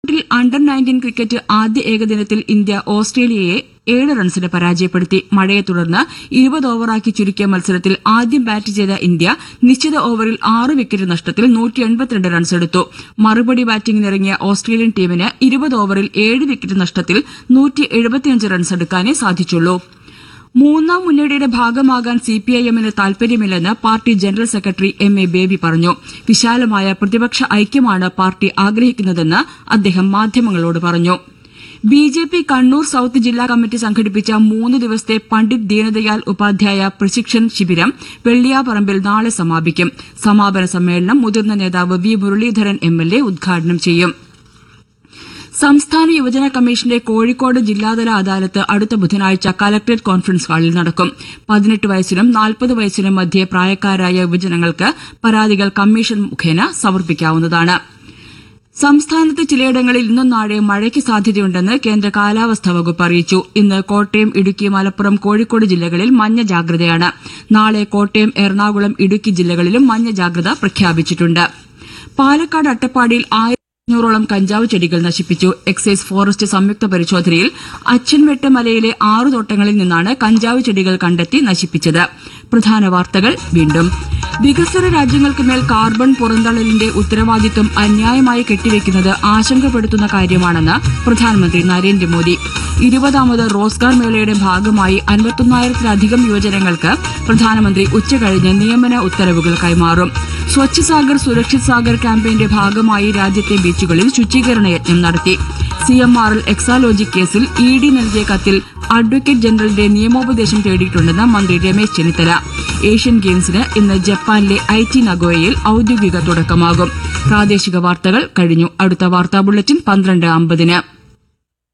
ിൽ under nineteen cricket ആദ്യ ഏകദിനത്തിൽ ഇന്ത്യ ഓസ്ട്രേലിയയെ ഏഴ് റൺസിന് പരാജയപ്പെടുത്തി മഴയെ തുടർന്ന് ഇരുപത് ഓവറാക്കി ചുരുക്കിയ മത്സരത്തിൽ ആദ്യം ബാറ്റ് ചെയ്ത ഇന്ത്യ നിശ്ചിത ഓവറിൽ ആറ് വിക്കറ്റ് നഷ്ടത്തിൽ റൺസെടുത്തു മറുപടി ബാറ്റിംഗിനിറങ്ങിയ ഓസ്ട്രേലിയൻ ടീമിന് ഇരുപത് ഓവറിൽ ഏഴ് വിക്കറ്റ് നഷ്ടത്തിൽ റൺസെടുക്കാനേ സാധിച്ചുള്ളൂ മൂന്നാം മുന്നണിയുടെ ഭാഗമാകാൻ സിപിഐഎമ്മിന് താൽപര്യമില്ലെന്ന് party general secretary M A Baby പറഞ്ഞു വിശാലമായ പ്രതിപക്ഷ ഐക്യമാണ് പാർട്ടി ആഗ്രഹിക്കുന്നതെന്ന് അദ്ദേഹം മാധ്യമങ്ങളോട് പറഞ്ഞു ബിജെപി കണ്ണൂർ സൌത്ത് ജില്ലാ കമ്മിറ്റി സംഘടിപ്പിച്ച മൂന്ന് ദിവസത്തെ പണ്ഡിറ്റ് ദീനദയാൽ ഉപാധ്യായ പ്രശിക്ഷൺ ശിബിരം വെള്ളിയാപറമ്പിൽ നാളെ സമാപിക്കും സമാപന സമ്മേളനം മുതിർന്ന നേതാവ് വി മുരളീധരൻ എംഎൽഎ ഉദ്ഘാടനം ചെയ്യും സംസ്ഥാന യുവജന കമ്മീഷന്റെ കോഴിക്കോട് ജില്ലാതല അദാലത്ത് അടുത്ത ബുധനാഴ്ച കലക്ടറേറ്റ് കോൺഫറൻസ് ഹാളിൽ നടക്കും പതിനെട്ട് വയസ്സിനും നാൽപ്പത് വയസ്സിനും മധ്യേ പ്രായക്കാരായ യുവജനങ്ങൾക്ക് പരാതികൾ കമ്മീഷൻ മുഖേന സമർപ്പിക്കാവുന്നതാണ് സംസ്ഥാനത്ത് ചിലയിടങ്ങളിൽ ഇന്നും നാളെ മഴയ്ക്ക് സാധ്യതയുണ്ടെന്ന് കേന്ദ്ര കാലാവസ്ഥാ വകുപ്പ് അറിയിച്ചു ഇന്ന് കോട്ടയം ഇടുക്കി മലപ്പുറം കോഴിക്കോട് ജില്ലകളിൽ മഞ്ഞ ജാഗ്രതയാണ് നാളെ കോട്ടയം എറണാകുളം ഇടുക്കി ജില്ലകളിലും മഞ്ഞ ജാഗ്രത പ്രഖ്യാപിച്ചിട്ടുണ്ട് പാലക്കാട് അട്ടപ്പാടിയിൽ ആയിരത്തഞ്ഞൂറോളം കഞ്ചാവ് ചെടികൾ നശിപ്പിച്ചു എക്സൈസ് ഫോറസ്റ്റ് സംയുക്ത പരിശോധനയിൽ അച്ചൻവെട്ട് മലയിലെ ആറു തോട്ടങ്ങളിൽ നിന്നാണ് കഞ്ചാവ് ചെടികൾ കണ്ടെത്തി നശിപ്പിച്ചത് പ്രധാന വാർത്തകൾ വീണ്ടും വികസ്വര രാജ്യങ്ങൾക്ക് മേൽ കാർബൺ പുറന്തള്ളലിന്റെ ഉത്തരവാദിത്വം അന്യായമായി കെട്ടിവെക്കുന്നത് ആശങ്കപ്പെടുത്തുന്ന കാര്യമാണെന്ന് പ്രധാനമന്ത്രി നരേന്ദ്രമോദി ഇരുപതാമത് റോസ്ഗാർ മേളയുടെ ഭാഗമായി അൻപത്തൊന്നായിരത്തിലധികം യുവജനങ്ങൾക്ക് പ്രധാനമന്ത്രി ഉച്ചകഴിഞ്ഞ് നിയമന ഉത്തരവുകൾ കൈമാറും സ്വച്ഛ് സാഗർ സുരക്ഷിത് സാഗർ ക്യാമ്പയിന്റെ ഭാഗമായി രാജ്യത്തെ ബീച്ചുകളിൽ ശുചീകരണ യജ്ഞം നടത്തി സിഎംആർഎൽ എക്സാലോജി കേസിൽ ഇ ഡി നൽകിയ കത്തിൽ അഡ്വക്കേറ്റ് ജനറലിന്റെ നിയമോപദേശം തേടിയിട്ടുണ്ടെന്ന് മന്ത്രി രമേശ് ചെന്നിത്തല ഏഷ്യൻ ഗെയിംസിന് ഇന്ന് ജപ്പാനിലെ ഐറ്റി നഗോയയിൽ ഔദ്യോഗിക തുടക്കമാകും പ്രാദേശിക വാർത്തകൾ കഴിഞ്ഞു അടുത്ത വാർത്താ ബുള്ളറ്റിൻ പന്ത്രണ്ട് അമ്പതിന്